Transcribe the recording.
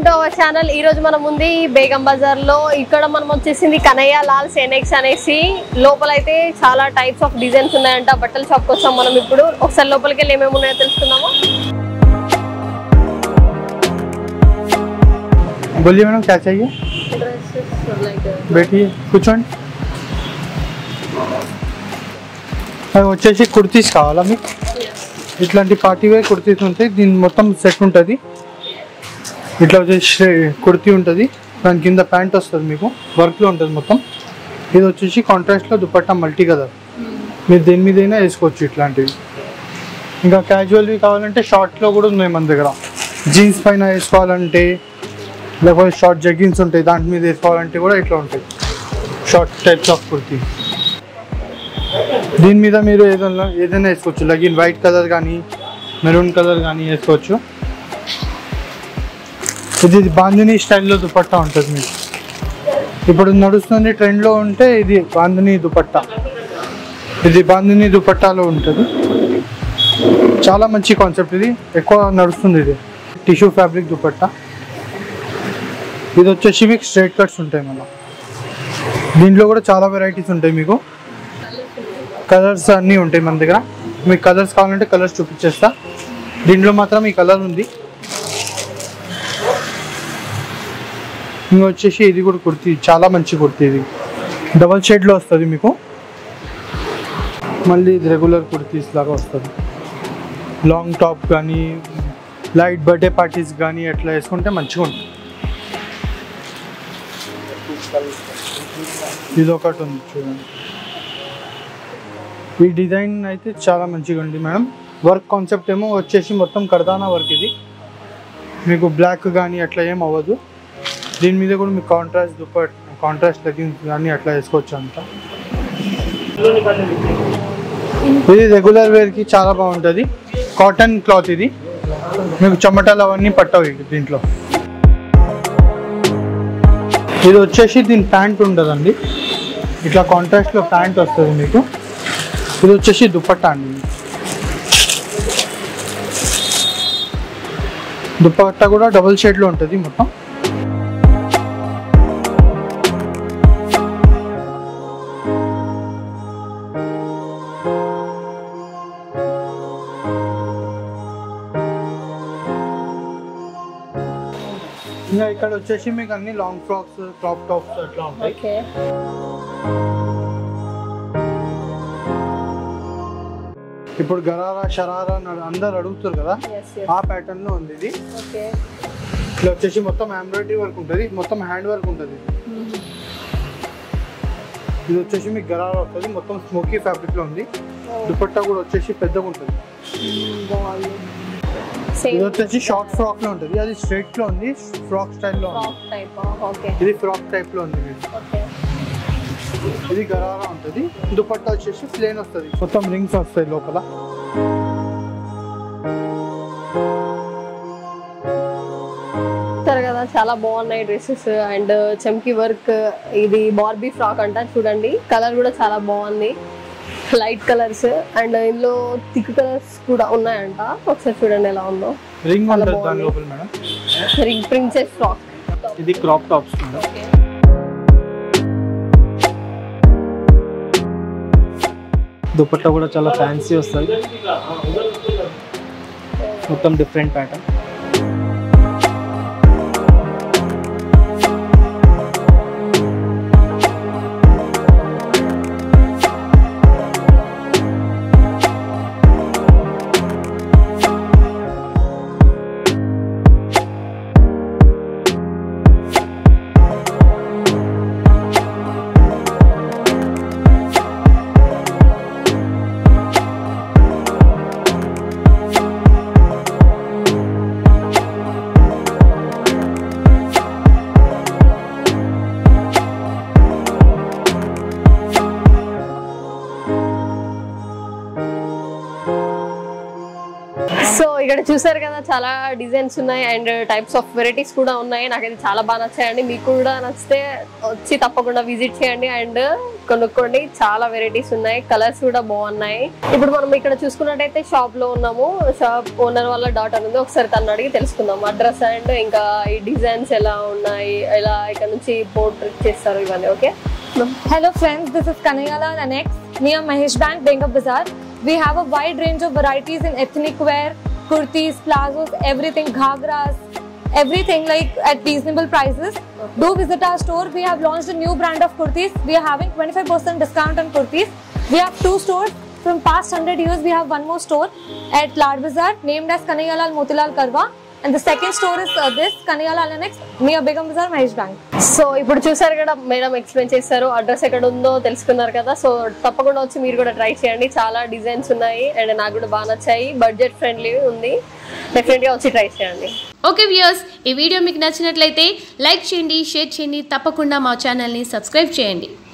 To our channel ఈ రోజు మనం ఉంది బేగం బజార్ లో ఇక్కడ మనం వచ్చేసింది కనయ్య లాల్ సెనెక్స్ అనేసి లోపల అయితే చాలా టైప్స్ ఆఫ్ డిజైన్స్ ఉన్నాయంట బట్టల షాప్ కి వచ్చాం మనం ఇప్పుడు ఒకసారి లోపలికి వెళ్ళి ఏమేమి ఉన్నాయో తెలుసుకుందాము बोलिए मैडम क्या चाहिए बैठिए కూర్చోండి అవి వచ్చేసి కుర్తీస్ కావాలా మీకు ఇట్లాంటి పార్టీ వేర్ కుర్తీస్ ఉంటాయి దీని మొత్తం సెట్ ఉంటుంది ఇట్లా వచ్చేసి కుర్తీ ఉంటుంది దాని కింద ప్యాంట్ వస్తుంది మీకు వర్క్లో ఉంటుంది మొత్తం ఇది వచ్చేసి కాంట్రాస్ట్లో దుపట్టా మల్టీ కలర్ మీరు దేని మీదైనా వేసుకోవచ్చు ఇట్లాంటివి ఇంకా క్యాజువల్వి కావాలంటే షార్ట్లో కూడా ఉన్నాయి మన దగ్గర జీన్స్ పైన వేసుకోవాలంటే లేకపోతే షార్ట్ జగ్గిన్స్ ఉంటాయి దాని మీద వేసుకోవాలంటే కూడా ఇట్లా ఉంటాయి షార్ట్ టైప్స్ ఆఫ్ కుర్తీ దీని మీద మీరు ఏదైనా ఏదైనా వేసుకోవచ్చు లగిన్ వైట్ కలర్ కానీ మెరూన్ కలర్ కానీ వేసుకోవచ్చు ఇది బాందిని స్టైల్లో దుపట్టా ఉంటుంది మీకు ఇప్పుడు నడుస్తుంది ట్రెండ్లో ఉంటే ఇది బాందిని దుపట్టా ఇది బాందిని దుపట్టాలో ఉంటుంది చాలా మంచి కాన్సెప్ట్ ఇది ఎక్కువ నడుస్తుంది ఇది టిష్యూ ఫ్యాబ్రిక్ దుపట్టా ఇది వచ్చేసి మీకు స్ట్రైట్ కట్స్ ఉంటాయి మన దీంట్లో కూడా చాలా వెరైటీస్ ఉంటాయి మీకు కలర్స్ అన్నీ ఉంటాయి మన దగ్గర మీకు కలర్స్ కావాలంటే కలర్స్ చూపించేస్తా దీంట్లో మాత్రం ఈ కలర్ ఉంది ఇంకా వచ్చేసి ఇది కూడా కుర్తీ చాలా మంచి కుర్తీ ఇది డబల్ షేడ్లో వస్తుంది మీకు మళ్ళీ ఇది రెగ్యులర్ కుర్తీస్ లాగా వస్తుంది లాంగ్ టాప్ కానీ లైట్ బర్త్డే పార్టీస్ కానీ అట్లా వేసుకుంటే మంచిగా ఉంటుంది ఇది ఒకటి ఉంది చూడండి ఈ డిజైన్ అయితే చాలా మంచిగా ఉంది మేడం వర్క్ కాన్సెప్ట్ ఏమో వచ్చేసి మొత్తం కర్దానా వర్క్ ఇది మీకు బ్లాక్ కానీ అట్లా ఏం అవ్వదు దీని మీద కూడా మీకు కాంట్రాస్ట్ దుప్పట్ కాంట్రాస్ట్ లెగ్గిన్స్ కానీ అట్లా వేసుకోవచ్చు అంత ఇది రెగ్యులర్ వేర్కి చాలా బాగుంటుంది కాటన్ క్లాత్ ఇది మీకు చెమటలు అవన్నీ పట్టవు ఇక దీంట్లో ఇది వచ్చేసి దీని ప్యాంట్ ఉండదండి ఇట్లా కాంట్రాస్ట్లో ప్యాంట్ వస్తుంది మీకు ఇది వచ్చేసి దుపట్టా అండి దుపట్టా కూడా డబుల్ షేడ్లో ఉంటుంది మొత్తం ఇంకా ఇక్కడ వచ్చేసి మీకు అన్ని లాంగ్ ఫ్రాక్స్ క్రాప్ టాప్స్ అట్లా ఉంటాయి ఓకే ఇప్పుడు గరారా షరారా అని అందరు అడుగుతారు కదా ఎస్ ఆ ప్యాటర్న్ లో ఉంది ఇది ఓకే ఇట్లా వచ్చేసి మొత్తం ఎంబ్రాయిడరీ వర్క్ ఉంటుంది మొత్తం హ్యాండ్ వర్క్ ఉంటుంది ఇది వచ్చేసి మీకు గరారా వస్తుంది మొత్తం స్మోకీ ఫ్యాబ్రిక్ లో ఉంది దుపట్టా కూడా వచ్చేసి పెద్దగా ఉంటుంది బాగుంది ఇది సేమ్ వచ్చేసి షార్ట్ ఫ్రాక్ లో ఉంటుంది అది స్ట్రైట్ లో ఉంది ఫ్రాక్ స్టైల్ లో ఉంది ఫ్రాక్ టైప్ ఓకే ఇది ఫ్రాక్ టైప్ లో ఉంది మీకు ఓకే ఇది గరారా ఉంటుంది దుపట్టా వచ్చేసి ప్లేన్ వస్తుంది మొత్తం రింగ్స్ వస్తాయి లోపల చూస్తారు కదా చాలా బాగున్నాయి డ్రెస్సెస్ అండ్ చమ్కీ వర్క్ ఇది బార్బీ ఫ్రాక్ అంట చూడండి కలర్ కూడా చాలా బాగుంది లైట్ కలర్స్ అండ్ ఇందులో థిక్ కలర్స్ కూడా ఉన్నాయంట ఒకసారి చూడండి ఎలా ఉందో రింగ్ చాలా ఉంటుంది దాని బాగుంది. లోపల మేడం రింగ్ ప్రిన్సెస్ ఫ్రాక్ ఇది క్రాప్ టాప్స్ మేడం దుపట్టా కూడా చాలా ఫ్యాన్సీ వస్తుంది మొత్తం డిఫరెంట్ ప్యాటర్న్ ఇక్కడ చూసారు కదా చాలా డిజైన్స్ ఉన్నాయి అండ్ టైప్స్ ఆఫ్ వెరైటీస్ కూడా ఉన్నాయి నాకైతే చాలా బాగా నచ్చాయండి మీకు కూడా నచ్చితే వచ్చి తప్పకుండా విజిట్ చేయండి అండ్ కొనుక్కోండి చాలా వెరైటీస్ ఉన్నాయి కలర్స్ కూడా బాగున్నాయి ఇప్పుడు మనం ఇక్కడ చూసుకున్నట్టయితే షాప్ లో ఉన్నాము షాప్ ఓనర్ వాళ్ళ డాటర్ ఉంది ఒకసారి తను అడిగి తెలుసుకుందాం అడ్రస్ అండ్ ఇంకా ఈ డిజైన్స్ ఎలా ఉన్నాయి ఎలా ఇక్కడ నుంచి పోర్ట్రేట్ చేస్తారు ఇవన్నీ okay Hello friends, this is Kanayala Annex near Mahesh Bank, Benga Bazaar. We have a wide range of varieties in ethnic wear, kurtis, plazos, everything, ghagras, everything like at reasonable prices. Do visit our store. We have launched a new brand of kurtis. We are having 25% discount on kurtis. We have two stores. From past 100 years, we have one more store at Lad Bazaar named as Kanayalal Motilal Karwa. And the second store is uh, this Kanayalal Annex near Begum Bazaar, Mahesh Bank. So ఇప్పుడు చూసారు కదా madam explain చేశారు address ఎక్కడ ఉందో తెలుసుకున్నారు కదా so తప్పకుండా వచ్చి మీరు కూడా ట్రై చేయండి చాలా డిజైన్స్ ఉన్నాయి అండ్ నాకు కూడా బాగా నచ్చాయి బడ్జెట్ ఫ్రెండ్లీ ఉంది డెఫినెట్ గా వచ్చి ట్రై చేయండి ఓకే వ్యూయర్స్ ఈ వీడియో మీకు నచ్చినట్లయితే లైక్ చేయండి షేర్ చేయండి తప్పకుండా మా ఛానల్ని సబ్స్క్రైబ్ చేయండి